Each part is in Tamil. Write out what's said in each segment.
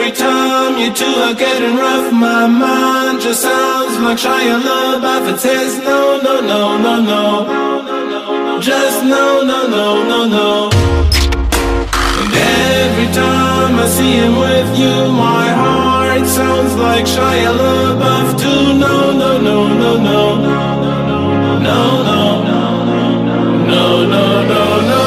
every time you two are getting rough, my mind just sounds like Shia LaBeouf. It says no, no, no, no, no. Just no, no, no, no, no. And every time I see him with you, my heart sounds like Shia LaBeouf too. No, no, no, no, no. No, no, no, no, no, no, no, no.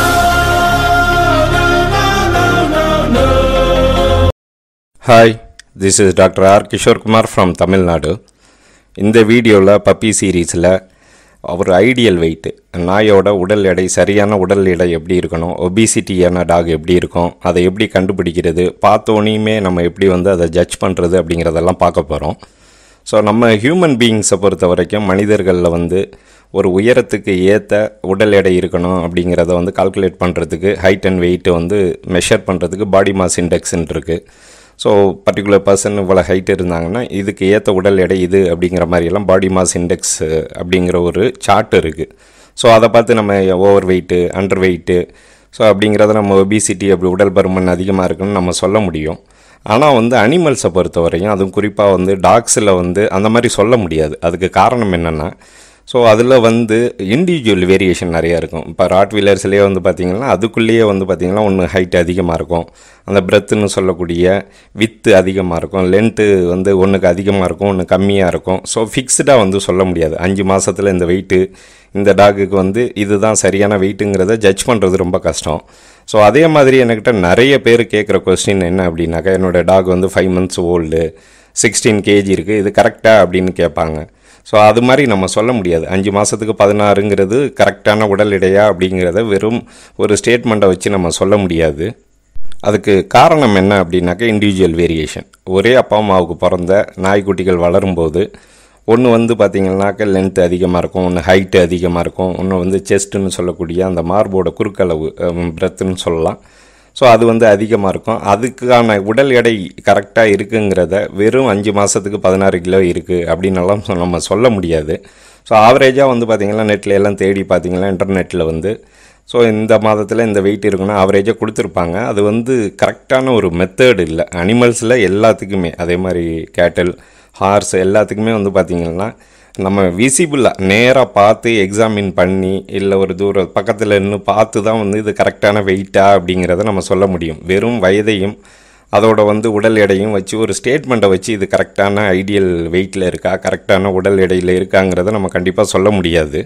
Hi this is doctor R Kishorekumar from Tamil Nadu இந்த வீடியோவில் பப்பி சீரீஸில் ஒரு ஐடியல் வெயிட் நாயோட உடல் எடை சரியான உடல் எடை எப்படி இருக்கணும் ஒபிசிட்டியான டாக் எப்படி இருக்கும் அதை எப்படி கண்டுபிடிக்கிறது பார்த்தோனையுமே நம்ம எப்படி வந்து அதை ஜட்ஜ் பண்ணுறது அப்படிங்கிறதெல்லாம் பார்க்க போகிறோம் ஸோ நம்ம ஹியூமன் பீயிங்ஸை பொறுத்த வரைக்கும் மனிதர்களில் வந்து ஒரு உயரத்துக்கு ஏற்ற உடல் எடை இருக்கணும் அப்படிங்கிறத வந்து கால்குலேட் பண்ணுறதுக்கு ஹைட் அண்ட் வெயிட் வந்து மெஷர் பண்ணுறதுக்கு பாடி மாஸ் இண்டெக்ஸ்ன்னு இருக்குது ஸோ பர்டிகுலர் பர்சன் இவ்வளோ ஹைட் இருந்தாங்கன்னா இதுக்கு ஏற்ற உடல் எடை இது அப்படிங்கிற மாதிரியெல்லாம் பாடி மாஸ் இண்டெக்ஸ் அப்படிங்கிற ஒரு சார்ட் இருக்குது ஸோ அதை பார்த்து நம்ம over weight under weight so அப்படிங்கிறத நம்ம ஒபிசிட்டி அப்படி உடல் பருமன் அதிகமாக இருக்குன்னு நம்ம சொல்ல முடியும் ஆனால் வந்து அனிமல்ஸை பொறுத்த வரையும் அதுவும் குறிப்பாக வந்து டாக்ஸில் வந்து அந்த மாதிரி சொல்ல முடியாது அதுக்கு காரணம் என்னென்னா ஸோ அதில் வந்து இண்டிவிஜுவல் வேரியேஷன் நிறையா இருக்கும் இப்போ ராட் வீலர்ஸ்லேயே வந்து பார்த்திங்கன்னா அதுக்குள்ளேயே வந்து பார்த்திங்கன்னா ஒன்று ஹைட் அதிகமாக இருக்கும் அந்த பிரெத்துன்னு சொல்லக்கூடிய வித்து அதிகமாக இருக்கும் லென்த்து வந்து ஒன்றுக்கு அதிகமாக இருக்கும் ஒன்று கம்மியாக இருக்கும் ஸோ ஃபிக்ஸ்டாக வந்து சொல்ல முடியாது அஞ்சு மாதத்தில் இந்த வெயிட்டு இந்த டாகுக்கு வந்து இதுதான் சரியான வெயிட்டுங்கிறத ஜட்ஜ் பண்ணுறது ரொம்ப கஷ்டம் ஸோ அதே மாதிரி என்கிட்ட நிறைய பேர் கேட்குற கொஸ்டின் என்ன அப்படின்னாக்கா என்னோடய டாக் வந்து five months old sixteen KG இருக்குது இது கரெக்டாக அப்படின்னு கேட்பாங்க ஸோ அது மாதிரி நம்ம சொல்ல முடியாது அஞ்சு மாதத்துக்கு பதினாறுங்கிறது கரெக்டான உடல் எடையா அப்படிங்கிறத வெறும் ஒரு ஸ்டேட்மெண்ட்டை வச்சு நம்ம சொல்ல முடியாது அதுக்கு காரணம் என்ன அப்படின்னாக்கா இண்டிவிஜுவல் வேரியேஷன் ஒரே அப்பா அம்மாவுக்கு பிறந்த நாய்க்குட்டிகள் வளரும்போது ஒன்று வந்து பார்த்திங்கனாக்கா லென்த்து அதிகமாக இருக்கும் ஒன்று ஹைட்டு அதிகமாக இருக்கும் ஒன்று வந்து செஸ்ட்டுன்னு சொல்லக்கூடிய அந்த மார்போட குறுக்களவு பிரெத்துன்னு சொல்லலாம் ஸோ அது வந்து அதிகமாக இருக்கும் அதுக்கான உடல் எடை கரெக்டாக இருக்குங்கிறத வெறும் அஞ்சு மாதத்துக்கு பதினாறு கிலோ இருக்குது அப்படின்னலாம் சொ- நம்ம சொல்ல முடியாது ஸோ ஆவரேஜாக வந்து பார்த்திங்கன்னா நெட்டில் எல்லாம் தேடி பார்த்தீங்கன்னா இன்டர்நெட்டில் வந்து ஸோ இந்த மாதத்தில் இந்த வெயிட் இருக்குன்னா ஆவரேஜாக கொடுத்துருப்பாங்க அது வந்து கரெக்டான ஒரு மெத்தட் இல்லை அனிமல்ஸில் எல்லாத்துக்குமே அதே மாதிரி கேட்டல் ஹார்ஸ் எல்லாத்துக்குமே வந்து பார்த்திங்கன்னா நம்ம விசிபிளாக நேராக பார்த்து எக்ஸாமின் பண்ணி இல்லை ஒரு தூரம் பக்கத்தில் நின்று பார்த்து தான் வந்து இது கரெக்டான வெயிட்டா அப்படிங்கிறத நம்ம சொல்ல முடியும் வெறும் வயதையும் அதோட வந்து உடல் எடையும் வச்சு ஒரு ஸ்டேட்மெண்ட்டை வச்சு இது கரெக்டான ஐடியல் வெயிட்டில் இருக்கா கரெக்டான உடல் எடையில் இருக்காங்கிறத நம்ம கண்டிப்பாக சொல்ல முடியாது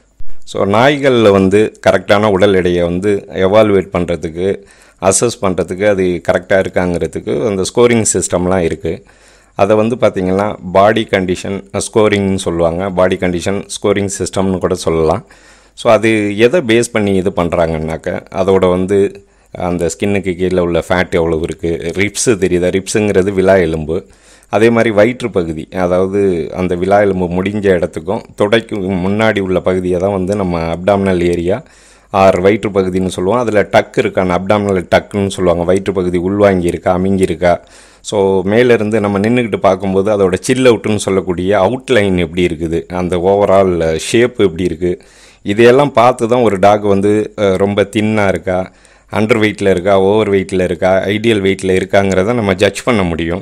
ஸோ நாய்களில் வந்து கரெக்டான உடல் எடையை வந்து எவாலுவேட் பண்ணுறதுக்கு அசஸ் பண்ணுறதுக்கு அது கரெக்டாக இருக்காங்கிறதுக்கு அந்த ஸ்கோரிங் சிஸ்டம்லாம் இருக்குது அதை வந்து பார்த்திங்கன்னா பாடி கண்டிஷன் ஸ்கோரிங்னு சொல்லுவாங்க பாடி கண்டிஷன் ஸ்கோரிங் சிஸ்டம்னு கூட சொல்லலாம் ஸோ அது எதை பேஸ் பண்ணி இது பண்ணுறாங்கன்னாக்க அதோட வந்து அந்த ஸ்கின்னுக்கு கீழே உள்ள ஃபேட் எவ்வளோ இருக்குது ரிப்ஸு தெரியுதா ரிப்ஸுங்கிறது விழா எலும்பு அதே மாதிரி வயிற்று பகுதி அதாவது அந்த விழா எலும்பு முடிஞ்ச இடத்துக்கும் தொடைக்கு முன்னாடி உள்ள பகுதியை தான் வந்து நம்ம அப்டாமினல் ஏரியா ஆர் வயிற்று பகுதின்னு சொல்லுவோம் அதில் டக் இருக்கான அப்டாமினல் டக்குன்னு சொல்லுவாங்க வயிற்று பகுதி உள்வாங்கி இருக்கா அமிங்கி இருக்கா ஸோ மேலேருந்து நம்ம நின்றுக்கிட்டு பார்க்கும்போது அதோட சில் அவுட்டுன்னு சொல்லக்கூடிய அவுட்லைன் எப்படி இருக்குது அந்த ஓவரால் ஷேப் எப்படி இருக்குது இதையெல்லாம் பார்த்து தான் ஒரு டாக் வந்து அஹ், ரொம்ப தின்னாக இருக்கா அண்டர் வெயிட்டில் இருக்கா ஓவர் வெயிட்டில் இருக்கா ஐடியல் வெயிட்டில் இருக்காங்கிறத நம்ம ஜட்ஜ் பண்ண முடியும்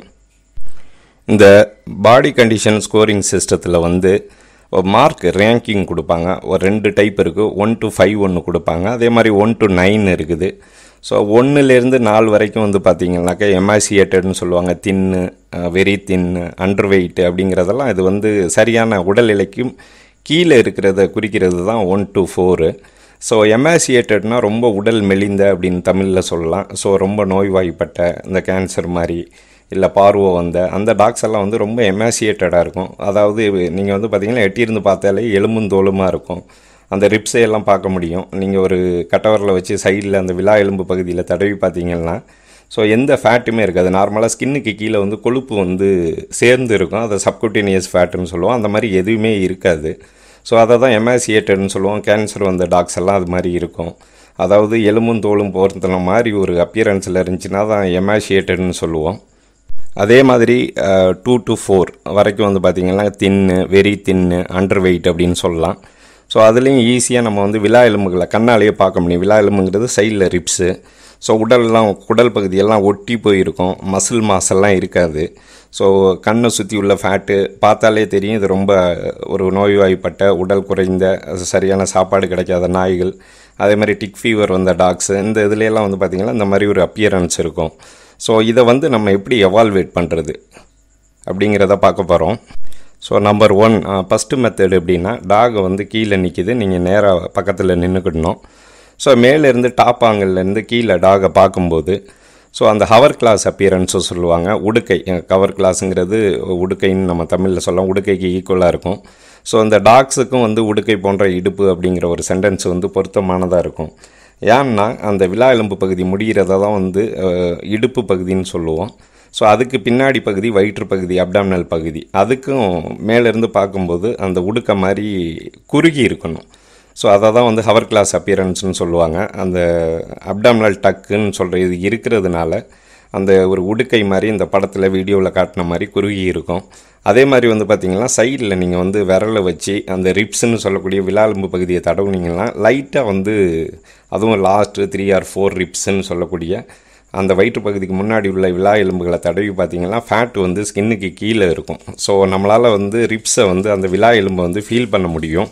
இந்த பாடி கண்டிஷன் ஸ்கோரிங் சிஸ்டத்தில் வந்து மார்க் ரேங்கிங் கொடுப்பாங்க ஒரு ரெண்டு டைப் இருக்குது ஒன் டு ஃபைவ் ஒன்று கொடுப்பாங்க அதே மாதிரி ஒன் டு நைன் இருக்குது ஸோ ஒன்றுலேருந்து நாலு வரைக்கும் வந்து பார்த்தீங்கன்னாக்கா எமாசியேட்டட்னு சொல்லுவாங்க தின்னு வெரி தின்னு அண்டர் வெயிட் அப்படிங்கிறதெல்லாம் இது வந்து சரியான உடல் எடைக்கும் கீழே இருக்கிறத குறிக்கிறது தான் ஒன் டு ஃபோரு ஸோ எமாசியேட்டட்னா ரொம்ப உடல் மெலிந்த அப்படின்னு தமிழில் சொல்லலாம் ஸோ ரொம்ப நோய்வாய்ப்பட்ட இந்த கேன்சர் மாதிரி இல்லை பார்வை வந்த அந்த டாக்ஸ் எல்லாம் வந்து ரொம்ப எமாசியேட்டடாக இருக்கும் அதாவது நீங்கள் வந்து பார்த்தீங்கன்னா எட்டியிருந்து பார்த்தாலே எலும்பும் தோலுமாக இருக்கும் அந்த ரிப்ஸை எல்லாம் பார்க்க முடியும் நீங்கள் ஒரு கட்டவரில் வச்சு சைடில் அந்த விழா எலும்பு பகுதியில் தடவி பார்த்தீங்கன்னா ஸோ எந்த ஃபேட்டுமே இருக்காது நார்மலாக ஸ்கின்னுக்கு கீழே வந்து கொழுப்பு வந்து சேர்ந்து இருக்கும் அதை சப்குட்டினியஸ் ஃபேட்டுன்னு சொல்லுவோம் அந்த மாதிரி எதுவுமே இருக்காது ஸோ அதை தான் எமாசியேட்டட்னு சொல்லுவோம் கேன்சர் வந்த டாக்ஸ் எல்லாம் அது மாதிரி இருக்கும் அதாவது எலும்பும் தோலும் போர்த்தன மாதிரி ஒரு அப்பியரன்ஸில் இருந்துச்சுன்னா தான் எமாசியேட்டட்னு சொல்லுவோம் அதே மாதிரி டூ டு ஃபோர் வரைக்கும் வந்து பார்த்திங்கன்னா தின்னு வெரி தின்னு அண்டர் வெயிட் அப்படின்னு சொல்லலாம் ஸோ அதுலேயும் ஈஸியாக நம்ம வந்து விழா எலும்புகளை கண்ணாலேயே பார்க்க முடியும் விழா எலும்புங்கிறது சைடில் ரிப்ஸு ஸோ உடல்லாம் குடல் பகுதியெல்லாம் ஒட்டி போயிருக்கும் மசில் மாசெல்லாம் இருக்காது ஸோ கண்ணை சுற்றி உள்ள ஃபேட்டு பார்த்தாலே தெரியும் இது ரொம்ப ஒரு நோய்வாய்ப்பட்ட உடல் குறைந்த சரியான சாப்பாடு கிடைக்காத நாய்கள் அதே மாதிரி டிக் ஃபீவர் வந்த டாக்ஸு இந்த இதுலையெல்லாம் வந்து பார்த்திங்கன்னா இந்த மாதிரி ஒரு அப்பியரன்ஸ் இருக்கும் ஸோ இதை வந்து நம்ம எப்படி எவால்வேட் பண்ணுறது அப்படிங்கிறத பார்க்க போகிறோம் so number one first method எப்படின்னா டாக் வந்து கீழே நிற்கிது நீங்கள் நேராக பக்கத்தில் நின்றுக்கிடணும் ஸோ மேலேருந்து டாப் ஆங்கிள்லேருந்து கீழே டாகை பார்க்கும்போது ஸோ அந்த ஹவர் கிளாஸ் அப்பியரன்ஸு சொல்லுவாங்க உடுக்கை கவர் கிளாஸுங்கிறது உடுக்கைன்னு நம்ம தமிழில் சொல்லலாம் உடுக்கைக்கு ஈக்குவலாக இருக்கும் ஸோ அந்த டாக்ஸுக்கும் வந்து உடுக்கை போன்ற இடுப்பு அப்படிங்கிற ஒரு சென்டென்ஸ் வந்து பொருத்தமானதாக இருக்கும் ஏன்னா அந்த விழா எலும்பு பகுதி முடிகிறத தான் வந்து அஹ், இடுப்பு பகுதின்னு சொல்லுவோம் ஸோ அதுக்கு பின்னாடி பகுதி வயிற்று பகுதி அப்டாமினல் பகுதி அதுக்கும் மேலேருந்து பார்க்கும்போது அந்த உடுக்க மாதிரி குறுகி இருக்கணும் ஸோ அதை தான் வந்து ஹவர் கிளாஸ் அப்பியரன்ஸ்னு சொல்லுவாங்க அந்த அப்டாமினல் டக்குன்னு சொல்கிற இது இருக்கிறதுனால அந்த ஒரு உடுக்கை மாதிரி இந்த படத்தில் வீடியோவில் காட்டின மாதிரி குறுகி இருக்கும் அதே மாதிரி வந்து பார்த்திங்கன்னா சைடில் நீங்கள் வந்து விரலை வச்சு அந்த ரிப்ஸ்ன்னு சொல்லக்கூடிய விலாலும்பு பகுதியை தடவுனீங்கன்னா லைட்டாக வந்து அதுவும் லாஸ்ட்டு த்ரீ ஆர் ஃபோர் ரிப்ஸ்ன்னு சொல்லக்கூடிய அந்த வயிற்று பகுதிக்கு முன்னாடி உள்ள விழா எலும்புகளை தடவி பார்த்தீங்கன்னா ஃபேட் வந்து ஸ்கின்னுக்கு கீழே இருக்கும் ஸோ நம்மளால் வந்து ரிப்ஸை வந்து அந்த விழா எலும்பை வந்து ஃபீல் பண்ண முடியும்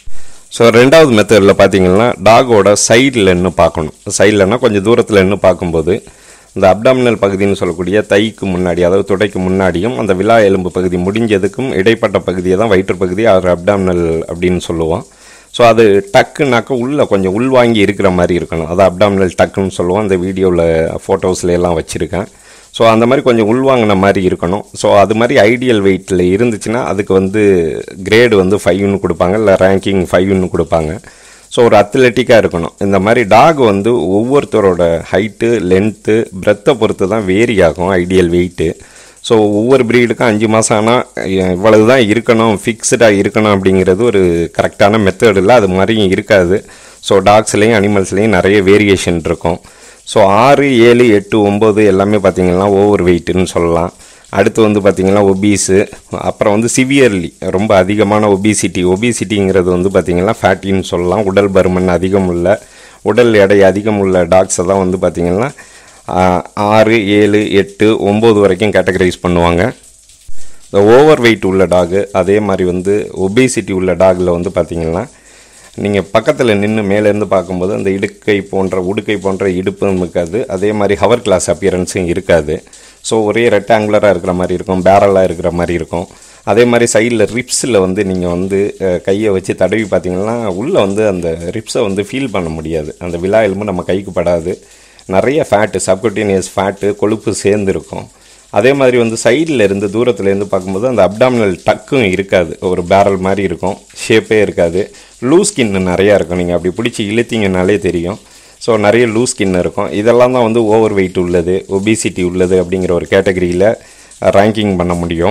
ஸோ ரெண்டாவது மெத்தடில் பார்த்தீங்கன்னா டாகோட சைடில் நின்று பார்க்கணும் சைடில்னா கொஞ்சம் தூரத்தில் நின்று பார்க்கும்போது இந்த அப்டாமினல் பகுதின்னு சொல்லக்கூடிய தைக்கு முன்னாடி அதாவது துடைக்கு முன்னாடியும் அந்த விழா எலும்பு பகுதி முடிஞ்சதுக்கும் இடைப்பட்ட பகுதியை தான் வயிற்று பகுதி அது அப்டாமினல் அப்படின்னு சொல்லுவோம் ஸோ அது டக்குனாக்க உள்ளே கொஞ்சம் உள்வாங்கி இருக்கிற மாதிரி இருக்கணும் அது அப்டாமினல் டக்குன்னு சொல்லுவோம் அந்த வீடியோவில் ஃபோட்டோஸில் எல்லாம் வச்சுருக்கேன் ஸோ அந்த மாதிரி கொஞ்சம் உள்வாங்கின மாதிரி இருக்கணும் ஸோ அது மாதிரி ஐடியல் வெயிட்டில் இருந்துச்சுன்னா அதுக்கு வந்து கிரேடு வந்து ஃபைவ்னு கொடுப்பாங்க இல்லை ரேங்கிங் ஃபைவ்னு கொடுப்பாங்க ஸோ ஒரு அத்லெட்டிக்காக இருக்கணும் இந்த மாதிரி டாக் வந்து ஒவ்வொருத்தரோட ஹைட்டு லென்த்து பிரெத்தை பொறுத்து தான் வேரி ஆகும் ஐடியல் வெயிட்டு ஸோ ஒவ்வொரு ப்ரீடுக்கும் அஞ்சு மாதம் ஆனால் இவ்வளவு தான் இருக்கணும் ஃபிக்ஸ்டாக இருக்கணும் அப்படிங்கிறது ஒரு கரெக்டான மெத்தட் இல்லை அது மாதிரியும் இருக்காது ஸோ டாக்ஸ்லேயும் அனிமல்ஸ்லேயும் நிறைய வேரியேஷன் இருக்கும் ஸோ ஆறு ஏழு எட்டு ஒம்பது எல்லாமே பார்த்தீங்கன்னா ஓவர் வெயிட்டுன்னு சொல்லலாம் அடுத்து வந்து பார்த்திங்கன்னா ஒபீஸு அப்புறம் வந்து சிவியர்லி ரொம்ப அதிகமான ஒபிசிட்டி ஒபிசிட்டிங்கிறது வந்து பார்த்திங்கன்னா ஃபேட்டின்னு சொல்லலாம் உடல் பருமன் அதிகம் உள்ள உடல் எடை அதிகம் உள்ள டாக்ஸை தான் வந்து பார்த்திங்கன்னா ஆஹ், ஆறு ஏழு எட்டு ஒம்பது வரைக்கும் கேட்டகரைஸ் பண்ணுவாங்க இந்த ஓவர் வெயிட் உள்ள டாகு அதே மாதிரி வந்து ஒபேசிட்டி உள்ள டாகில் வந்து பார்த்திங்கன்னா நீங்கள் பக்கத்தில் நின்று மேலேருந்து பார்க்கும்போது அந்த இடுக்கை போன்ற உடுக்கை போன்ற இடுப்பும் இருக்காது அதே மாதிரி ஹவர் கிளாஸ் அப்பியரன்ஸும் இருக்காது ஸோ ஒரே ரெக்டாங்குலராக இருக்கிற மாதிரி இருக்கும் பேரலாக இருக்கிற மாதிரி இருக்கும் அதே மாதிரி சைடில் ரிப்ஸில் வந்து நீங்கள் வந்து அஹ், கையை வச்சு தடவி பார்த்தீங்கன்னா உள்ளே வந்து அந்த ரிப்ஸை வந்து ஃபீல் பண்ண முடியாது அந்த விழா எலும்பு நம்ம கைக்கு படாது நிறைய ஃபேட்டு சப்கொட்டினியஸ் ஃபேட்டு கொழுப்பு சேர்ந்துருக்கும் அதே மாதிரி வந்து சைடில் இருந்து தூரத்துல இருந்து பார்க்கும்போது அந்த அப்டாமினல் டக்கும் இருக்காது ஒரு பேரல் மாதிரி இருக்கும் ஷேப்பே இருக்காது லூஸ் ஸ்கின் நிறையா இருக்கும் நீங்கள் அப்படி பிடிச்சி இழுத்தீங்கனாலே தெரியும் ஸோ நிறைய லூஸ் ஸ்கின் இருக்கும் இதெல்லாம் தான் வந்து ஓவர் வெயிட் உள்ளது ஒபிசிட்டி உள்ளது அப்படிங்கிற ஒரு கேட்டகரியில் ரேங்கிங் பண்ண முடியும்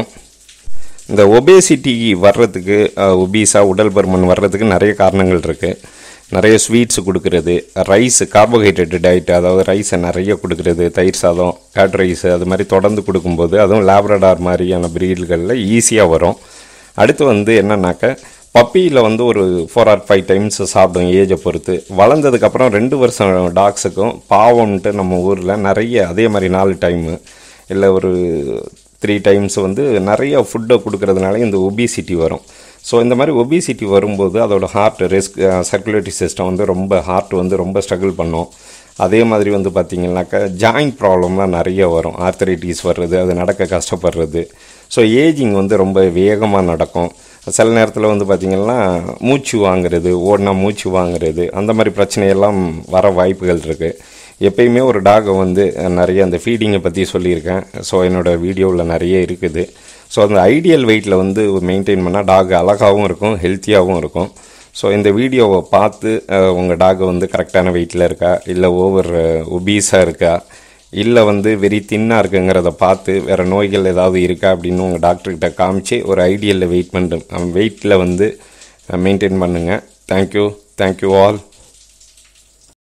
இந்த ஒபேசிட்டி வர்றதுக்கு ஒபீஸா உடல் பருமன் வர்றதுக்கு நிறைய காரணங்கள் இருக்குது நிறைய ஸ்வீட்ஸ் கொடுக்கறது ரைஸ் கார்போஹைட்ரேட் டயட் அதாவது ரைஸை நிறைய கொடுக்கறது தயிர் சாதம் கேட் ரைஸ் அது மாதிரி தொடர்ந்து கொடுக்கும்போது அதுவும் லேப்ரடார் மாதிரியான பிரீடுகளில் ஈஸியாக வரும் அடுத்து வந்து என்னன்னாக்க பப்பியில் வந்து ஒரு ஃபோர் ஆர் ஃபைவ் டைம்ஸ் சாப்பிடும் ஏஜை பொறுத்து வளர்ந்ததுக்கப்புறம் ரெண்டு வருஷம் டாக்ஸுக்கும் பாவம்ன்ட்டு நம்ம ஊரில் நிறைய அதே மாதிரி நாலு டைமு இல்லை ஒரு த்ரீ டைம்ஸ் வந்து நிறைய ஃபுட்டை கொடுக்கறதுனால இந்த ஒபிசிட்டி வரும் ஸோ இந்த மாதிரி ஒபிசிட்டி வரும்போது அதோட ஹார்ட் ரெஸ்க் சர்க்குலேட்டரி சிஸ்டம் வந்து ரொம்ப ஹார்ட் வந்து ரொம்ப ஸ்ட்ரகிள் பண்ணும் அதே மாதிரி வந்து பார்த்திங்கனாக்கா ஜாயிண்ட் ப்ராப்ளம்லாம் நிறைய வரும் ஆர்த்தரைட்டிஸ் வர்றது அது நடக்க கஷ்டப்படுறது ஸோ ஏஜிங் வந்து ரொம்ப வேகமாக நடக்கும் சில நேரத்தில் வந்து பார்த்திங்கன்னா மூச்சு வாங்குறது ஓடினா மூச்சு வாங்குறது அந்த மாதிரி பிரச்சனையெல்லாம் வர வாய்ப்புகள் இருக்குது எப்பயுமே ஒரு டாகை வந்து அஹ், நிறைய அந்த ஃபீடிங்கை பற்றி சொல்லியிருக்கேன் ஸோ என்னோடய வீடியோவில் நிறைய இருக்குது ஸோ அந்த ஐடியல் வெயிட்டில் வந்து மெயின்டைன் பண்ணால் டாக் அழகாகவும் இருக்கும் ஹெல்த்தியாகவும் இருக்கும் ஸோ இந்த வீடியோவை பார்த்து உங்கள் டாக் வந்து கரெக்டான வெயிட்டில் இருக்கா இல்லை ஓவர் ஒபீஸாக இருக்கா இல்லை வந்து வெரி தின்னாக இருக்குங்கிறத பார்த்து வேறு நோய்கள் ஏதாவது இருக்கா அப்படின்னு உங்கள் டாக்டர்கிட்ட காமிச்சு ஒரு ஐடியலில் வெயிட் பண்ணு வெயிட்டில் வந்து மெயின்டைன் பண்ணுங்கள் தேங்க்யூ தேங்க்யூ ஆல்